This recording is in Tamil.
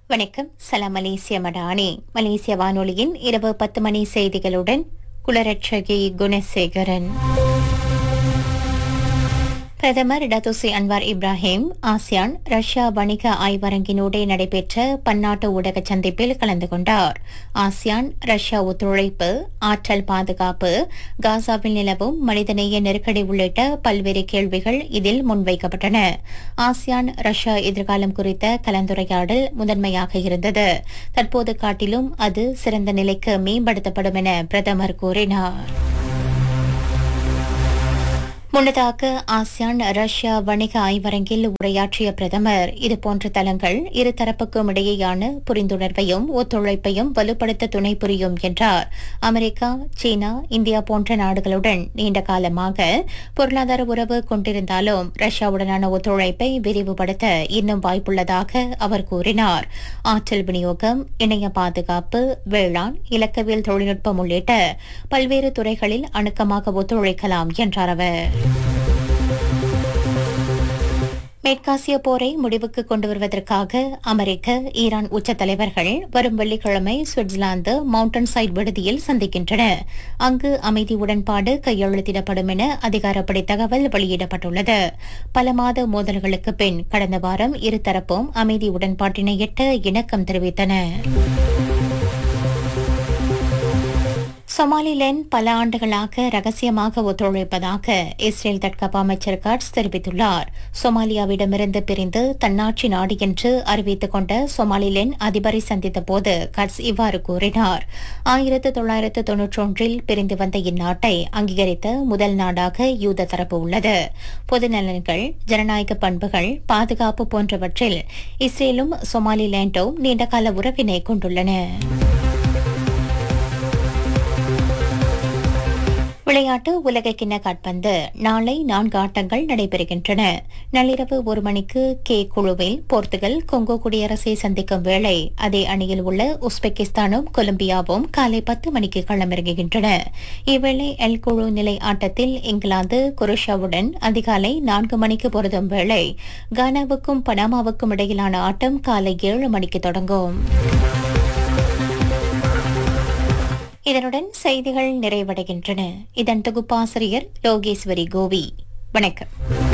வணக்கம் சலாம் மலேசிய மடானி மலேசிய வானொலியின் இரவு பத்து மணி செய்திகளுடன் குலரட்சகி குணசேகரன் பிரதமர் டத்துசி அன்வார் இப்ராஹிம் ஆசியான் ரஷ்யா வணிக ஆய்வரங்கினூடே நடைபெற்ற பன்னாட்டு ஊடக சந்திப்பில் கலந்து கொண்டார் ஆசியான் ரஷ்யா ஒத்துழைப்பு ஆற்றல் பாதுகாப்பு காசாவில் நிலவும் மனிதநேய நெருக்கடி உள்ளிட்ட பல்வேறு கேள்விகள் இதில் முன்வைக்கப்பட்டன ஆசியான் ரஷ்யா எதிர்காலம் குறித்த கலந்துரையாடல் முதன்மையாக இருந்தது தற்போது காட்டிலும் அது சிறந்த நிலைக்கு மேம்படுத்தப்படும் என பிரதமர் கூறினார் முன்னதாக ஆசியான் ரஷ்யா வணிக ஆய்வரங்கில் உரையாற்றிய பிரதமர் இதுபோன்ற தளங்கள் இருதரப்புக்கும் இடையேயான புரிந்துணர்வையும் ஒத்துழைப்பையும் வலுப்படுத்த துணை புரியும் என்றார் அமெரிக்கா சீனா இந்தியா போன்ற நாடுகளுடன் நீண்ட காலமாக பொருளாதார உறவு கொண்டிருந்தாலும் ரஷ்யாவுடனான ஒத்துழைப்பை விரிவுபடுத்த இன்னும் வாய்ப்புள்ளதாக அவர் கூறினார் ஆற்றல் விநியோகம் இணைய பாதுகாப்பு வேளாண் இலக்கவியல் தொழில்நுட்பம் உள்ளிட்ட பல்வேறு துறைகளில் அணுக்கமாக ஒத்துழைக்கலாம் என்றார் அவர் மேற்காசிய போரை முடிவுக்கு கொண்டு வருவதற்காக அமெரிக்க ஈரான் உச்ச தலைவர்கள் வரும் வெள்ளிக்கிழமை சுவிட்சர்லாந்து மவுண்டன் சைட் விடுதியில் சந்திக்கின்றனர் அங்கு அமைதி உடன்பாடு கையெழுத்திடப்படும் என அதிகாரப்படி தகவல் வெளியிடப்பட்டுள்ளது பல மாத மோதல்களுக்கு பின் கடந்த வாரம் இருதரப்பும் அமைதி உடன்பாட்டினை எட்ட இணக்கம் தெரிவித்தன சொமாலிலேண்ட் பல ஆண்டுகளாக ரகசியமாக ஒத்துழைப்பதாக இஸ்ரேல் தற்காப்பு அமைச்சர் கட்ஸ் தெரிவித்துள்ளார் சொமாலியாவிடமிருந்து பிரிந்து தன்னாட்சி நாடு என்று அறிவித்துக் கொண்ட சொமாலிலேண்ட் அதிபரை சந்தித்த போது கட்ஸ் இவ்வாறு கூறினார் ஆயிரத்து தொள்ளாயிரத்து தொன்னூற்றொன்றில் பிரிந்து வந்த இந்நாட்டை அங்கீகரித்த முதல் நாடாக யூத தரப்பு உள்ளது பொது நலன்கள் ஜனநாயக பண்புகள் பாதுகாப்பு போன்றவற்றில் இஸ்ரேலும் சொமாலிலேண்டும் நீண்டகால உறவினை கொண்டுள்ளன விளையாட்டு உலகக்கிண்ண காட்பந்து நாளை நான்கு ஆட்டங்கள் நடைபெறுகின்றன நள்ளிரவு ஒரு மணிக்கு கே குழுவில் போர்த்துகல் கொங்கோ குடியரசை சந்திக்கும் வேளை அதே அணியில் உள்ள உஸ்பெகிஸ்தானும் கொலம்பியாவும் காலை பத்து மணிக்கு களமிறங்குகின்றன இவ்வேளை எல் குழு நிலை ஆட்டத்தில் இங்கிலாந்து குரோஷியாவுடன் அதிகாலை நான்கு மணிக்கு பொருதும் வேளை கானாவுக்கும் பனாமாவுக்கும் இடையிலான ஆட்டம் காலை ஏழு மணிக்கு தொடங்கும் இதனுடன் செய்திகள் நிறைவடைகின்றன இதன் தொகுப்பாசிரியர் லோகேஸ்வரி கோவி வணக்கம்